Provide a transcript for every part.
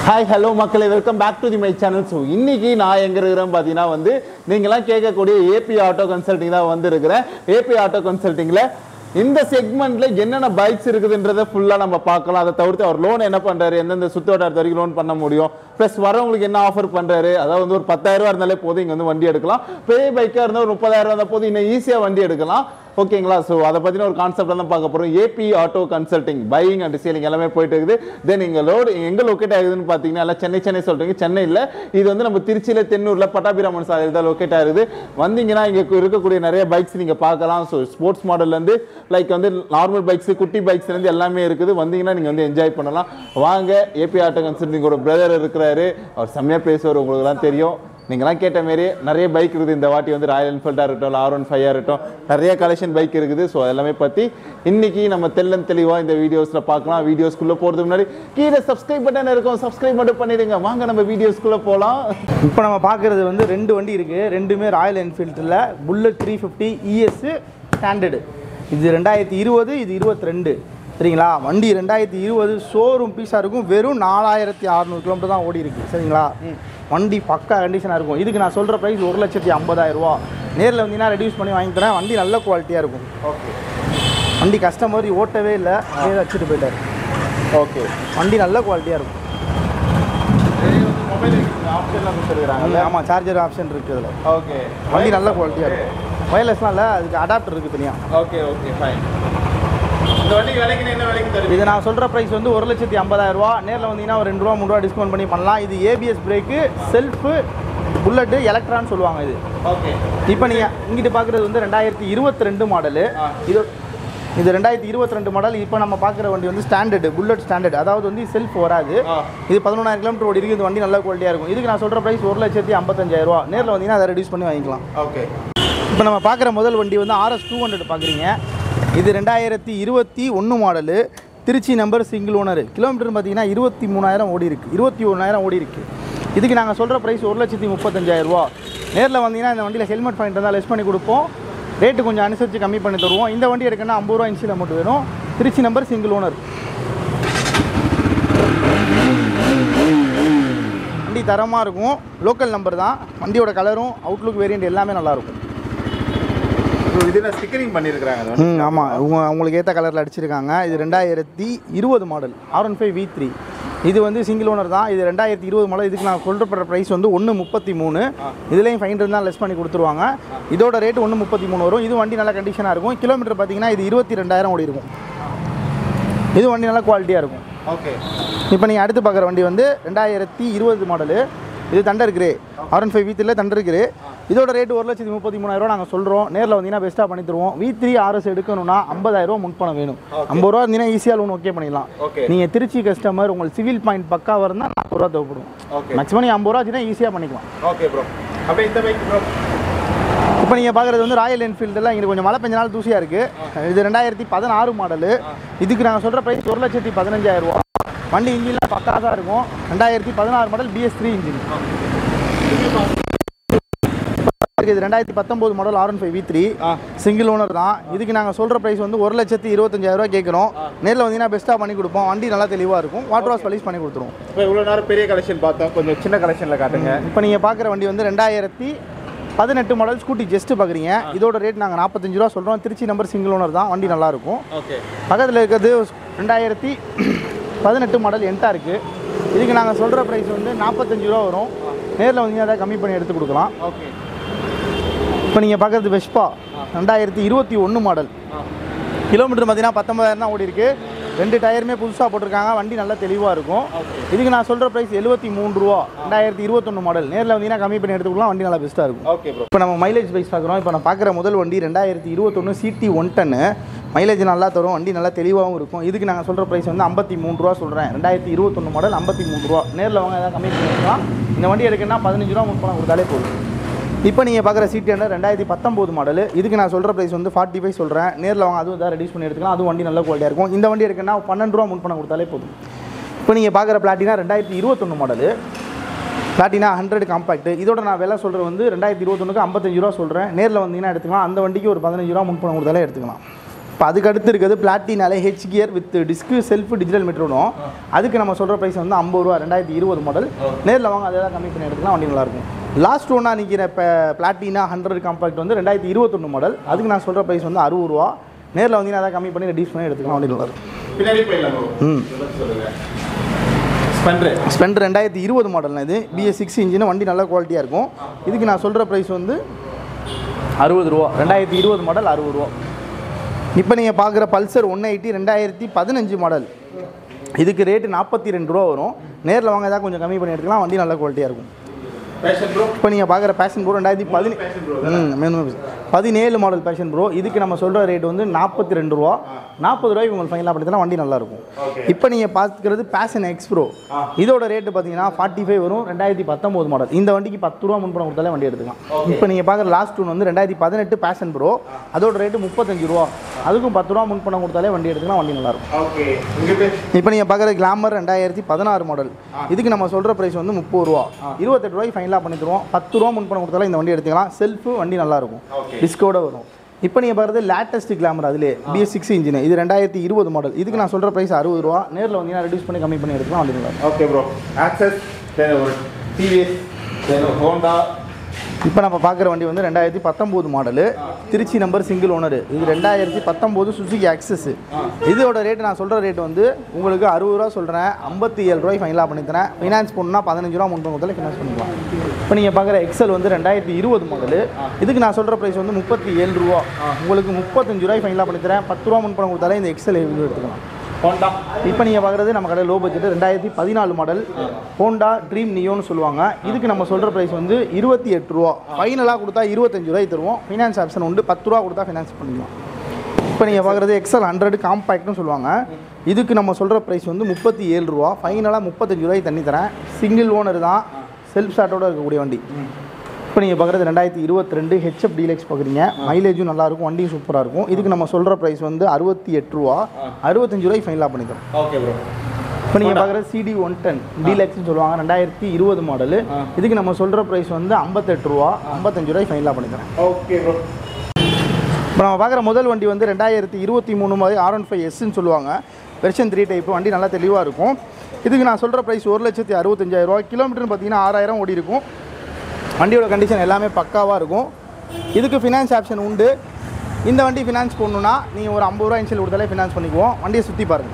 Hi hello மக்களே welcome back to the my channel so இன்னைக்கு நான் எங்க இருக்கிறேன் பார்த்தீங்கன்னா வந்து நீங்களாம் கேட்கக்கூடிய ஏபி ஆட்டோ கன்சல்டிங் தான் வந்திருக்கிறேன் ஏபி ஆட்டோ கன்சல்டிங்ல இந்த செக்மெண்ட்ல என்னென்ன பைக்ஸ் இருக்குதுன்றதை ஃபுல்லா நம்ம பார்க்கலாம் அதை தவிர்த்து அவர் லோன் என்ன பண்றாரு எந்தெந்த சுத்து வட்டாரத்து வரைக்கும் லோன் பண்ண முடியும் ப்ளஸ் வரவங்களுக்கு என்ன ஆஃபர் பண்றாரு அதாவது வந்து ஒரு பத்தாயிரம் ரூபா இருந்தாலே போதும் இங்க வந்து வண்டி எடுக்கலாம் பெரிய பைக்கா இருந்தால் ஒரு முப்பதாயிரம் ரூபா இருந்தால் போதும் இன்னும் ஈஸியா வண்டி எடுக்கலாம் ஓகேங்களா ஸோ அதை பற்றின ஒரு கான்செப்ட் தான் பார்க்க போகிறோம் AB auto consulting buying and selling எல்லாமே போயிட்டு இருக்குது தென் இங்கே லோடு எங்கே லொக்கேட் ஆகுதுன்னு பார்த்தீங்கன்னா எல்லாம் சென்னை சென்னை சொல்கிறீங்க சென்னையில் இது வந்து நம்ம திருச்சியில் தென்னூரில் பட்டாபிராமன் சாலையில் தான் லொக்கேட் ஆகுது வந்தீங்கன்னா இங்கே இருக்கக்கூடிய நிறைய பைக்ஸ் நீங்கள் பார்க்கலாம் ஸோ ஸ்போர்ட்ஸ் மாடல்லேருந்து லைக் வந்து நார்மல் பைக்ஸ் குட்டி பைக்ஸ்லேருந்து எல்லாமே இருக்குது வந்தீங்கன்னா நீங்கள் வந்து என்ஜாய் பண்ணலாம் வாங்க ஏபி ஆட்டோ கன்சல்டிங் ஒரு பிரதர் இருக்கிறாரு அவர் செம்மையாக பேசுவார் உங்களுக்குலாம் தெரியும் நீங்களாம் கேட்ட மாரி நிறைய பைக் இருக்குது இந்த வாட்டி வந்து ராயல் என்ஃபீல்டாக இருக்கட்டும் ஆர் ஒன் ஃபைவாக இருக்கட்டும் நிறைய கலெக்ஷன் பைக் இருக்குது ஸோ எல்லாமே பற்றி இன்னைக்கு நம்ம தெள்ளன் தெளிவாக இந்த வீடியோஸில் பார்க்கலாம் வீடியோஸ்குள்ளே போகிறதுக்கு முன்னாடி கீழே சப்ஸ்கிரைப் பட்டன் இருக்கும் சப்ஸ்கிரைப் மட்டும் பண்ணிடுங்க வாங்க நம்ம வீடியோஸ்குள்ளே போகலாம் இப்போ நம்ம பார்க்குறது வந்து ரெண்டு வண்டி இருக்குது ரெண்டுமே ராயல் என்ஃபீல்டில் bullet three fifty ES standard இது ரெண்டாயிரத்தி இருபது இது இருபத்தி ரெண்டு சரிங்களா வண்டி ரெண்டாயிரத்தி இருபது ஷோரூம் பீஸாக இருக்கும் வெறும் நாலாயிரத்தி அறநூறு கிலோமீட்டர் தான் ஓடி இருக்கு சரிங்களா வண்டி பக்கா கண்டிஷனாக இருக்கும் இதுக்கு நான் சொல்கிற ப்ரைஸ் ஒரு லட்சத்தி ஐம்பதாயிரம் ரூபா நேரில் வந்தீங்கன்னா ரெடியூஸ் பண்ணி வாங்கி தரேன் வண்டி நல்ல குவாலிட்டியாக இருக்கும் ஓகே வண்டி கஸ்டமர் ஓட்டவே இல்லை அப்படியே வச்சுட்டு போயிட்டார் ஓகே வண்டி நல்ல குவாலிட்டியாக இருக்கும் மொபைல் ஆப்ஷன்லாம் கொடுத்துருக்குறாங்க ஆமாம் சார்ஜர் ஆப்ஷன் இருக்குது அதில் ஓகே வண்டி நல்ல குவாலிட்டியாக இருக்கும் வயர்லெஸ்லாம் இல்லை அதுக்கு அடாப்டர் இருக்குது தனியாக ஓகே ஓகே ஃபைன் இந்த வண்டிக்கு விலைக்கு என்ன விலைக்கு தருவீங்க இது நான் சொல்கிற ப்ரைஸ் வந்து ஒரு லட்சத்தி ஐம்பதாயிரம் ரூபா நேரில் வந்தீங்கன்னா ஒரு ரெண்டு ரூபா மூணு ரூபா டிஸ்கவுண்ட் பண்ணி பண்ணலாம் இது ஏபிஎஸ் பிரேக்கு செல்ஃபு புல்லட்டு எலக்ட்ரான்னு சொல்லுவாங்க இது ஓகே இப்போ நீங்கள் இங்கிட்டு பார்க்குறது வந்து ரெண்டாயிரத்தி இருபத்தி ரெண்டு மாடலு ஆ. இது இது ரெண்டாயிரத்தி இருபத்தி ரெண்டு மாடல் இப்போ நம்ம பார்க்குற வண்டி வந்து ஸ்டாண்டர்டு புல்லட் ஸ்டாண்டர்ட் அதாவது வந்து செல்ஃப் வராது ஆ. இது பதினொன்றாயிரம் கிலோமீட்டர் ஓடி இருக்கு இந்த வண்டி நல்ல குவாலிட்டியாக இருக்கும் இதுக்கு நான் சொல்கிற ப்ரைஸ் ஒரு லட்சத்தி ஐம்பத்தஞ்சாயிரம் ரூபா நேரில் வந்தீங்கன்னா அதை ரெடியூஸ் பண்ணி வாங்கிக்கலாம் ஓகே இப்போ நம்ம பார்க்குற முதல் வண்டி வந்து ஆர்எஸ் டூ ஹண்ட்ரட் பார்க்குறீங்க இது ரெண்டாயிரத்தி இருபத்தி ஒன்று model Trichy number single owner kilometre பார்த்தீங்கன்னா இருபத்தி மூணாயிரம் ஓடி இருக்கு இருபத்தி ஒன்றாயிரம் ஓடி இருக்கு இதுக்கு நாங்கள் சொல்கிற ப்ரைஸ் ஒரு லட்சத்தி முப்பத்தஞ்சாயிரம் ரூபா நேரில் வந்தீங்கன்னா இந்த வண்டியில் ஹெல்மெட் பாயிண்ட் இருந்தால் லெஸ் பண்ணி கொடுப்போம் ரேட்டு கொஞ்சம் அனுசரித்து கம்மி பண்ணி தருவோம் இந்த வண்டி எடுக்கணும்னா ஐம்பது ரூபா இன்சியில் அமௌண்ட் வேணும் திருச்சி நம்பர் சிங்கிள் ஓனர் வண்டி தரமாக இருக்கும் லோக்கல் நம்பர் தான் வண்டியோட கலரும் அவுட்லுக் வேரியண்ட் எல்லாமே நல்லாயிருக்கும் ஸோ இதில் ஸ்டிக்கரிங் பண்ணியிருக்கிறாங்க அது வந்து. ம் ஆமாம் உங்க அவங்களுக்கு ஏற்ற கலரில் அடிச்சிருக்காங்க இது ரெண்டாயிரத்தி இருபது model R one five V three இது வந்து சிங்கிள் ஓனர் தான் இது ரெண்டாயிரத்தி இருபது மாடல் இதுக்கு நான் சொல்கிறப்படுற ப்ரைஸ் வந்து ஒன்று முப்பத்தி மூணு இதுலேயும் ஃபைன் இருந்தால் லெஸ் பண்ணி கொடுத்துருவாங்க இதோட ரேட் ஒன்று முப்பத்தி மூணு வரும் இது வண்டி நல்ல கண்டிஷனாக இருக்கும் கிலோமீட்டர் பார்த்தீங்கன்னா இது இருபத்தி ரெண்டாயிரம் ஓடி இருக்கும் இது வண்டி நல்ல குவாலிட்டியாக இருக்கும் ஓகே இப்போ நீங்கள் அடுத்து பார்க்குற வண்டி வந்து ரெண்டாயிரத்தி இருபது மாடலு இது thunder grey R one five V த்ரீல தண்டர் கிரே இதோட ரேட் ஒரு லட்சத்தி முப்பத்தி மூணாயிரம் நாங்கள் சொல்கிறோம் நேரில் வந்தீங்கன்னா பெஸ்ட்டாக பண்ணி தருவோம் வி த்ரீ ஆர்எஸ் எடுக்கணும்னா ஐம்பதாயிரம் ரூபா முன்பணம் வேணும் ஐம்பது ரூபா இருந்தீங்கன்னா ஈஸியாக லோன் ஓகே பண்ணிடலாம் Okay. நீங்கள் திருச்சி கஸ்டமர் உங்களுக்கு சிவில் பாயிண்ட் பக்காவாக இருந்தால் நாற்பது ரூபா தேவைப்படும் ஓகே மேக்ஸிமம் நீங்கள் ஐம்பது ரூபா வச்சுன்னா ஈஸியாக பண்ணிக்கலாம் ஓகே ப்ரோ அப்படியே இந்த பைக் ப்ரோ இப்போ நீங்கள் பார்க்குறது வந்து ராயல் என்ஃபீல்டில் இங்கே கொஞ்சம் மழை பெஞ்ச நாள் தூசியாக இருக்குது இது ரெண்டாயிரத்தி பதினாறு மாடலு இதுக்கு நாங்கள் சொல்கிற ப்ரைஸ் ஒரு லட்சத்தி பதினஞ்சாயிரம் ரூபா வண்டி இன்ஜின்லாம் பக்கா தான் இருக்கும் ரெண்டாயிரத்தி பதினாறு மாடல் பிஎஸ் த்ரீ இன்ஜின் இது ரெண்டாயிரத்தி பத்தொம்போது model R one five V three ஆ. சிங்கிள் ஓனர் தான் இதுக்கு நாங்கள் சொல்கிற ப்ரைஸ் வந்து ஒரு லட்சத்தி இருபத்தஞ்சாயிரம் ரூபா கேட்குறோம் நேரில் வந்தீங்கன்னா பெஸ்ட்டாக பண்ணி கொடுப்போம் வண்டி நல்லா தெளிவாக இருக்கும் வாட்டர் வாஷ் பாலிஷ் பண்ணி கொடுத்துருவோம் இப்போ இவ்வளோ நேரம் பெரிய கலெக்ஷன் பார்த்தோம் கொஞ்சம் சின்ன கலெக்ஷனில் காட்டுங்க இப்போ நீங்கள் பார்க்குற வண்டி வந்து ரெண்டாயிரத்தி பதினெட்டு மாடல் ஸ்கூட்டி ஜஸ்ட் பார்க்குறீங்க இதோட ரேட் நாங்கள் நாற்பத்தஞ்சு ரூபா சொல்கிறோம் திருச்சி நம்பர் சிங்கிள் ஓனர் தான் வண்டி நல்லாயிருக்கும் ஓகே பக்கத்தில் இருக்கிறது ரெண்டாயிரத்தி பதினெட்டு மாடல் என்டா இருக்குது இதுக்கு நாங்கள் சொல்கிற ப்ரைஸ் வந்து நாற்பத்தஞ்சு ரூபா வரும் நேரில் வந்தீங்கன்னா அதை கம்மி பண்ணி எடுத்து கொடுக்கலாம் ஓகே இப்போ நீங்கள் பார்க்குறது வெஸ்பா ரெண்டாயிரத்தி இருபத்தி ஒன்று மாடல் கிலோமீட்டர் பார்த்தீங்கன்னா பத்தொம்பதாயிரம் தான் ஓடி இருக்கு ரெண்டு டயருமே புதுசாக போட்டிருக்காங்க வண்டி நல்லா தெளிவாக இருக்கும் இதுக்கு நான் சொல்கிற ப்ரைஸ் எழுபத்தி மூணு ரூபா ரெண்டாயிரத்தி இருபத்தொன்று மாடல் நேரில் வந்தீங்கன்னா கம்மி பண்ணி எடுத்துக்கலாம் வண்டி நல்லா பெஸ்ட்டாக இருக்கும் ஓகே ப்ரோ இப்போ நம்ம மைலேஜ் பைஸ் பார்க்குறோம் இப்போ நான் பார்க்குற முதல் வண்டி ரெண்டாயிரத்தி இருபத்தொன்று சிடி ஒன் டன்னு மைலேஜ் நல்லா தரும் வண்டி நல்லா தெளிவாகவும் இருக்கும் இதுக்கு நாங்கள் சொல்கிற ப்ரைஸ் வந்து ஐம்பத்தி மூணு ரூபா சொல்கிறேன் ரெண்டாயிரத்தி இருபத்தொன்று மாடல் ஐம்பத்தி மூணு ரூபா நேரில் வாங்க ஏதாவது கம்மி பண்ணிக்கலாம் இந்த வண்டி எடுக்கணும்னா பதினஞ்சு ரூபா முன் பணம் கொடுத்தாலே போதும் இப்போ நீங்கள் பார்க்குற சிடி ஹண்ட்ரட் ரெண்டாயிரத்தி பத்தொம்போது மாடல் இதுக்கு நான் சொல்கிற ப்ரைஸ் வந்து ஃபார்ட்டி ஃபைவ் சொல்கிறேன் நேரில் வாங்க அதுவும் தான் ரெடியூஸ் பண்ணி எடுத்துக்கலாம் அதுவும் வண்டி நல்ல குவாலிட்டியாக இருக்கும் இந்த வண்டி எடுக்கணும்னா பன்னெண்டு ரூபா முன் பணம் கொடுத்தாலே போதும் இப்போ நீங்கள் பார்க்குற பிளாட்டினா ரெண்டாயிரத்தி இருபத்தொன்று மாடல் பிளாட்டினா ஹண்ட்ரட் காம்பாக்ட் இதோட நான் விலை சொல்கிறது வந்து ரெண்டாயிரத்தி இருபத்தொன்னுக்கு ஐம்பத்தஞ்சு ரூபா சொல்கிறேன் நேரில் வந்தீங்கன்னா எடுத்துக்கலாம் அந்த வண்டிக்கு ஒரு பதினஞ்சு ரூபா முன்பணம் கொடுத்தாலே எடுத்துக்கலாம் இப்போ அதுக்கு அடுத்து இருக்கிறது பிளாட்டினாலே H gear with disc self digital மீட்டரும் அதுக்கு நம்ம சொல்கிற ப்ரைஸ் வந்து ஐம்பது ரூபா ரெண்டாயிரத்தி இருபது மாடல் நேரில் வாங்க அதெல்லாம் கம்மி பண்ணி எடுத்துக்கலாம் வண்டி நல்லாயிருக்கும் லாஸ்ட் ஒன்றா நிற்கிற இப்போ பிளாட்டினா ஹண்ட்ரட் காம்பாக்ட் வந்து ரெண்டாயிரத்தி இருபத்தொன்று மாடல் அதுக்கு நான் சொல்கிற ப்ரைஸ் வந்து அறுபது ரூபா நேரில் வந்தீங்கன்னா அதை கம்மி பண்ணி ரெடியூஸ் பண்ணி எடுத்துக்கலாம் வண்டி நல்லாயிருக்கும் பின்னாடி போயிடலாம் bro. ம் சொல்லுங்க ஸ்பெண்டர் ஸ்பெண்டர் ரெண்டாயிரத்தி இருபது மாடல்னா இது பிஎஸ் சிக்ஸ் இன்ஜின் வண்டி நல்ல குவாலிட்டியாக இருக்கும் இதுக்கு நான் சொல்கிற ப்ரைஸ் வந்து அறுபது ரூபா ரெண்டாயிரத்தி இருபது மாடல் அறுபது ரூபா இப்போ நீங்கள் பார்க்குற பல்சர் ஒன் எயிட்டி ரெண்டாயிரத்தி பதினஞ்சு மாடல் இதுக்கு ரேட்டு நாற்பத்தி ரெண்டு ரூபா வரும் நேரில் வாங்க ஏதாவது கொஞ்சம் கம்மி பண்ணி எடுத்துக்கலாம் வண்டி நல்ல குவாலிட்டியாக இருக்கும் பேஷன் ப்ரோ இப்போ நீங்கள் பார்க்குற பேஷன் ப்ரோ ரெண்டாயிரத்தி பதினே ம் minimum. பதினேழு மாடல் பேஷன் ப்ரோ இதுக்கு நம்ம சொல்கிற ரேட் வந்து நாற்பத்தி ரெண்டு ரூபா நாற்பது ரூபாய்க்கு உங்களுக்கு ஃபைனலாக படுத்தினா வண்டி நல்லாயிருக்கும் Okay. இப்போ நீங்கள் பார்த்துக்கிறது பேஷன் எக்ஸ் ப்ரோ இதோட ரேட்டு பார்த்தீங்கன்னா ஃபார்ட்டி ஃபைவ் வரும் ரெண்டாயிரத்தி பத்தொம்போது மாடல் இந்த வண்டிக்கு பத்து ரூபா முன்பணம் கொடுத்தாலே வண்டி எடுத்துக்கலாம் இப்போ நீங்கள் பார்க்குற லாஸ்ட் ஒன் வந்து ரெண்டாயிரத்தி பதினெட்டு பேஷன் ப்ரோ அதோட ரேட்டு முப்பத்தஞ்சு ரூபா அதுக்கும் பத்து ரூபா முன்பணம் கொடுத்தாலே வண்டி எடுத்துக்கலாம் வண்டி நல்லாயிருக்கும் ஓகே இங்கிட்டு இப்போ நீங்கள் பார்க்குற கிளாமர் ரெண்டாயிரத்தி பதினாறு மாடல் இதுக்கு நம்ம சொல்கிற ப்ரைஸ் வந்து முப்பது ரூபா இருபத்தெட்டு ரூபாய்க்கு ஃபைனலாக பண்ணி தருவோம் பத்து ரூபா முன்பணம் கொடுத்தாலும் இந்த வண்டி எடுத்துக்கலாம் செல்ஃபு வண்டி நல்லாயிருக்கும் Okay. டிஸ்கோட வரும் இப்போ நீங்கள் பார்க்குறது லேட்டஸ்ட் கிளாமர் அதிலே பிஎஸ் சிக்ஸ் இன்ஜின் இது ரெண்டாயிரத்தி இருபது மாடல் இதுக்கு நான் சொல்கிற ப்ரைஸ் அறுபது ரூபா நேரில் வந்தீங்கன்னா ரெடியூஸ் பண்ணி கம்மி பண்ணி எடுத்துக்கலாம் வண்டி நல்லா ஓகே ப்ரோ ஆக்சஸ் தென் ஒரு டிவிஎஸ் தென் ஹோண்டா இப்போ நம்ம பார்க்குற வண்டி வந்து ரெண்டாயிரத்தி பத்தொம்போது model Trichy number single owner இது ரெண்டாயிரத்தி பத்தொம்போது சுசுகி ஆக்சஸ் இதோட ரேட் நான் சொல்கிற ரேட் வந்து உங்களுக்கு அறுபது ரூபா சொல்கிறேன் ஐம்பத்தி ஏழு ரூபாய் ஃபைனலாக பண்ணி தரேன் ஃபினான்ஸ் பண்ணணும்னா பதினஞ்சு ரூபா முன்பு முதல்ல ஃபினான்ஸ் பண்ணிக்கலாம் இப்போ நீங்கள் பார்க்குற எக்ஸல் வந்து ரெண்டாயிரத்தி இருபது மாடலு இதுக்கு நான் சொல்கிற ப்ரைஸ் வந்து முப்பத்தி ஏழு ரூபா உங்களுக்கு முப்பத்தஞ்சு ரூபாய் ஃபைனலாக பண்ணி தரேன் பத்து ரூபா முன்பணம் கொடுத்தாலே இந்த எக்ஸல் எடுத்துக்கலாம் ஹோண்டா இப்போ நீங்கள் பார்க்குறது நம்ம கடை லோ பட்ஜெட் ரெண்டாயிரத்தி பதினாலு மாடல் ஹோண்டா ட்ரீம் நியோன்னு சொல்லுவாங்க இதுக்கு நம்ம சொல்கிற ப்ரைஸ் வந்து இருபத்தி எட்டு ரூபா ஃபைனலாக கொடுத்தா இருபத்தஞ்சு ரூபாய் தருவோம் ஃபினான்ஸ் ஆப்ஷன் உண்டு பத்து ரூபா கொடுத்தா ஃபினான்ஸ் பண்ணிக்கலாம் இப்போ நீங்கள் பார்க்குறது எக்ஸல் ஹண்ட்ரட் காம்பேக்ட்னு சொல்லுவாங்க இதுக்கு நம்ம சொல்கிற ப்ரைஸ் வந்து முப்பத்தி ஏழு ரூபா ஃபைனலாக முப்பத்தஞ்சு ரூபாய் தண்ணி தரேன் சிங்கிள் ஓனர் தான் செல்ஃப் ஸ்டார்ட்டோட இருக்கக்கூடிய வண்டி இப்போ நீங்கள் பார்க்குறது ரெண்டாயிரத்தி இருபத்தி ரெண்டு ஹெச்எஃப் டீலக்ஸ் பார்க்குறீங்க மைலேஜும் நல்லாயிருக்கும் வண்டியும் சூப்பராக இருக்கும் இதுக்கு நம்ம சொல்கிற ப்ரைஸ் வந்து அறுபத்தி எட்டு ரூபா அறுபத்தஞ்சு ரூபாய் ஃபைனலாக பண்ணி தரோம் ஓகே ப்ரோ இப்போ நீங்கள் பார்க்குற சிடி ஒன் டென் டீலக்ஸ்னு சொல்லுவாங்க ரெண்டாயிரத்தி இருபது மாடலு இதுக்கு நம்ம சொல்கிற ப்ரைஸ் வந்து ஐம்பத்தெட்டு ரூபா ஐம்பத்தஞ்சு ரூபாய் ஃபைனலாக பண்ணித்தரேன் ஓகே ப்ரோ இப்போ நம்ம பார்க்குற முதல் வண்டி வந்து ரெண்டாயிரத்தி இருபத்தி மூணு மாதிரி ஆர் ஒன் ஃபைவ் எஸ்ன்னு சொல்லுவாங்க வெர்ஷன் த்ரீ டைப் வண்டி நல்லா தெளிவாக இருக்கும் இதுக்கு நான் சொல்கிற ப்ரைஸ் ஒரு லட்சத்தி அறுபத்தஞ்சாயிரம் ரூபா கிலோமீட்டர்னு பார்த்தீங்கன்னா ஆறாயிரம் ஓடி இருக்கும் வண்டியோட கண்டிஷன் எல்லாமே பக்காவாக இருக்கும் இதுக்கு ஃபினான்ஸ் ஆப்ஷன் உண்டு இந்த வண்டி ஃபினான்ஸ் பண்ணணுன்னா நீங்கள் ஒரு ஐம்பது ரூபா இன்ஷியல் கொடுத்தாலே ஃபினான்ஸ் பண்ணிக்குவோம் வண்டியை சுற்றி பாருங்கள்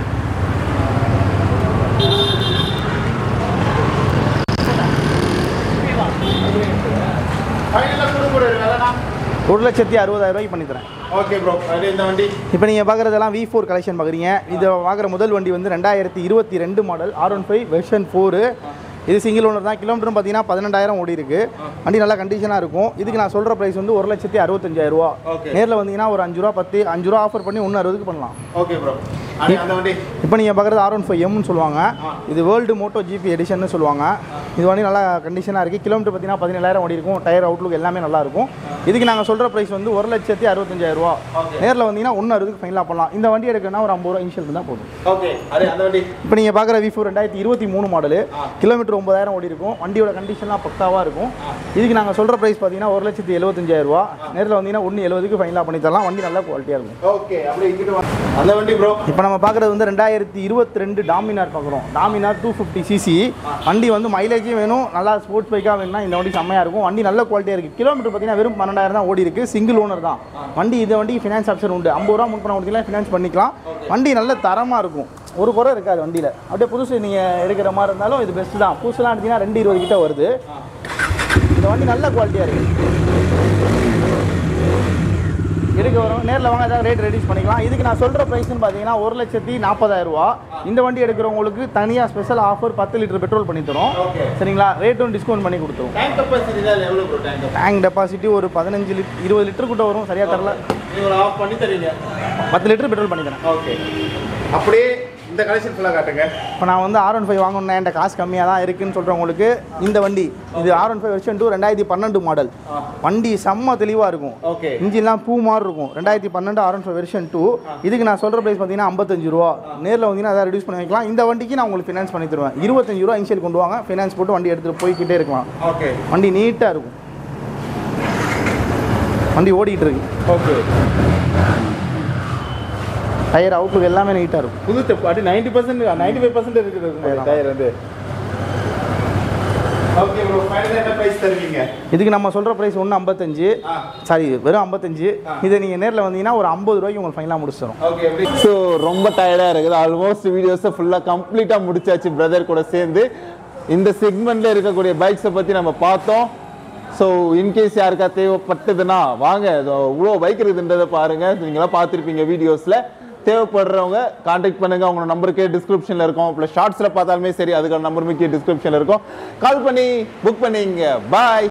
ஃபைனலாக கொடுக்குற வேலைனா ஒரு லட்சத்தி அறுபதாயிரம் ரூபாய்க்கு பண்ணித்தரேன் ஓகே ப்ரோ அது இந்த வண்டி இப்போ நீங்கள் பார்க்குறதெல்லாம் வி ஃபோர் கலெக்ஷன் பார்க்குறீங்க இதை பார்க்குற முதல் வண்டி வந்து ரெண்டாயிரத்தி இருபத்தி ரெண்டு model R one five version four இது சிங்கிள் ஓனர் தான் கிலோமீட்டர் பார்த்தீங்கன்னா பதினெண்டாயிரம் ஓடி இருக்கு வண்டி நல்ல கண்டிஷனாக இருக்கும் இதுக்கு நான் சொல்கிற ப்ரைஸ் வந்து ஒரு லட்சத்தி அறுபத்தஞ்சாயிரம் ரூபா Okay. நேரில் வந்தீங்கன்னா ஒரு அஞ்சு ரூபா பத்து அஞ்சு ரூபா ஆஃபர் பண்ணி ஒன்று அறுபதுக்கு பண்ணலாம் ஓகே ப்ரோ அது அந்த வண்டி இப்போ நீங்கள் பார்க்குறது ஆர் ஒன் ஃபைவ் எம்னு சொல்லுவாங்க இது வேர்ல்டு மோட்டோ ஜிபி எடிஷன் சொல்லுவாங்க இது வண்டி நல்லா கண்டிஷனாக இருக்குது கிலோமீட்டர் பார்த்தீங்கன்னா பதினேழாயிரம் ஓடி இருக்கும் டயர் அவுட்லுக் எல்லாமே நல்லா இருக்கும் இதுக்கு நாங்கள் சொல்கிற ப்ரைஸ் வந்து ஒரு லட்சத்தி அறுபத்தஞ்சாயிரம் ரூபா நேரில் வந்தீங்கன்னா ஒன்று அறுபதுக்கு ஃபைனலாக பண்ணலாம் இந்த வண்டி எடுக்கணும்னா ஒரு ஐம்பது ரூபா இன்ஷியல் இருந்தால் போதும் ஓகே அது அந்த வண்டி இப்போ நீங்கள் பார்க்குற வி ஃபோர் ரெண்டாயிரத்தி இருபத்தி மூணு மாடலு கிலோமீட்டர் ஒன்பதாயிரம் ஓடி இருக்கும் வண்டியோட கண்டிஷன்லாம் பக்காவாக இருக்கும் இதுக்கு நாங்கள் சொல்கிற ப்ரைஸ் பார்த்தீங்கன்னா ஒரு லட்சத்தி எழுபத்தஞ்சாயிரம் ரூபா நேரில் வந்தீங்கன்னா ஒன்று எழுபதுக்கு ஃபைனலாக பண்ணி தரலாம் வண்டி நல்ல குவாலிட்டியாக இருக்கும் ஓகே அப்படியே இங்கிட்டு வா அந்த வண்டி ப்ரோ இப்போ நம்ம பார்க்குறது வந்து ரெண்டாயிரத்தி இருபத்தி ரெண்டு டாமினார் பார்க்குறோம் டாமினார் டூ ஃபிஃப்டி சிசி வண்டி வந்து மைலேஜும் வேணும் நல்லா ஸ்போர்ட்ஸ் பைக்காக வேணும்னா இந்த வண்டி செம்மையாக இருக்கும் வண்டி நல்ல குவாலிட்டியாக இருக்குது கிலோமீட்டர் பார்த்தீங்கன்னா வெறும் பன்னெண்டாயிரம் தான் ஓடி இருக்குது சிங்கிள் ஓனர் தான் வண்டி இந்த வண்டிக்கு ஃபினான்ஸ் ஆப்ஷன் உண்டு ஐம்பது ரூபா முன் பண்ண கொடுத்தீங்கன்னா ஃபினான்ஸ் பண்ணிக்கலாம் வண்டி நல்ல தரமாக இருக்கும் ஒரு குறை இருக்காது வண்டியில் அப்படியே புதுசு நீங்கள் எடுக்கிற மாதிரி இருந்தாலும் இது பெஸ்ட் தான் புதுசுலாம் எடுத்தீங்கன்னா ரெண்டு இருபது கிட்ட வருது இந்த வண்டி நல்ல குவாலிட்டியாக இருக்குது எடுக்க வரும் நேரில் வாங்க ஏதாவது ரேட் ரெடியூஸ் பண்ணிக்கலாம் இதுக்கு நான் சொல்கிற ப்ரைஸ்னு பார்த்தீங்கன்னா ஒரு லட்சத்தி நாற்பதாயிரம் ரூபா இந்த வண்டி எடுக்கிறவங்களுக்கு தனியாக ஸ்பெஷல் ஆஃபர் பத்து லிட்டர் பெட்ரோல் பண்ணி தரோம் Okay. சரிங்களா ரேட்டும் டிஸ்கவுண்ட் பண்ணி கொடுத்துருவோம் டேங்க் கெப்பாசிட்டி தான் எவ்வளோ ப்ரோ டேங்க் டேங்க் டெபாசிட்டி ஒரு பதினஞ்சு லிட் இருபது லிட்டர் கிட்ட வரும் சரியாக தரல நீங்கள் ஆஃப் பண்ணி தரீங்க பத்து லிட்டர் பெட்ரோல் பண்ணி தரேன் ஓகே அப்படியே இந்த கலெக்ஷன் ஃபுல்லாக காட்டுங்க இப்போ நான் வந்து ஆர் ஒன் ஃபைவ் வாங்கணும்னா என்கிட்ட காசு கம்மியாக தான் இருக்குன்னு சொல்கிறவங்களுக்கு இந்த வண்டி இது R one five version two ரெண்டாயிரத்தி பன்னெண்டு மாடல் வண்டி செம்ம தெளிவாக இருக்கும் ஓகே இன்ஜின்லாம் பூ மாதிரி இருக்கும் ரெண்டாயிரத்தி பன்னெண்டு R one five version two இதுக்கு நான் சொல்கிற ப்ரைஸ் பார்த்தீங்கன்னா ஐம்பத்தஞ்சு ரூபா நேரில் வந்தீங்கன்னா அதை ரெடியூஸ் பண்ணி வைக்கலாம் இந்த வண்டிக்கு நான் உங்களுக்கு ஃபினான்ஸ் பண்ணி தருவேன் இருபத்தஞ்சு ரூபா இன்ஷியல் கொண்டு வாங்க ஃபினான்ஸ் போட்டு வண்டி எடுத்துகிட்டு போய்க்கிட்டே இருக்கலாம் ஓகே வண்டி நீட்டாக இருக்கும் வண்டி ஓடிட்டு இருக்கு ஓகே டயர் அவுட்லுக் எல்லாமே நீட்டாக இருக்கும் புது ஸ்டெப் அப்படி ninety percent ninety five percent இருக்குது டயர் வந்து ஓகே ப்ரோ ஃபைனல் என்ன ப்ரைஸ் தருவீங்க இதுக்கு நம்ம சொல்கிற ப்ரைஸ் ஒன்று ஐம்பத்தஞ்சு ஆ. சாரி வெறும் ஐம்பத்தஞ்சு இதை நீங்கள் நேரில் வந்தீங்கன்னா ஒரு ஐம்பது ரூபாய்க்கு உங்களுக்கு ஃபைனலாக முடிச்சிடும் ஓகே ஸோ ரொம்ப டயர்டாக இருக்குது ஆல்மோஸ்ட் வீடியோஸை ஃபுல்லாக கம்ப்ளீட்டாக முடிச்சாச்சு பிரதர் கூட சேர்ந்து இந்த செக்மெண்ட்டில் இருக்கக்கூடிய பைக்ஸை பற்றி நம்ம பார்த்தோம் ஸோ இன்கேஸ் யாருக்கா தேவைப்பட்டதுன்னா வாங்க இதோ இவ்வளோ பைக் இருக்குதுன்றதை பாருங்கள் நீங்களாம் பார்த்துருப்பீங்க வீடியோஸில் தேவைப்படுறவங்க காண்டாக்ட் பண்ணுங்க அவங்க நம்பருக்கே டிஸ்கிரிப்ஷனில் இருக்கும் ப்ளஸ் ஷார்ட்ஸில் பார்த்தாலுமே சரி அதுக்கான நம்பருமே டிஸ்கிரிப்ஷனில் இருக்கும் கால் பண்ணி புக் பண்ணிங்க பாய்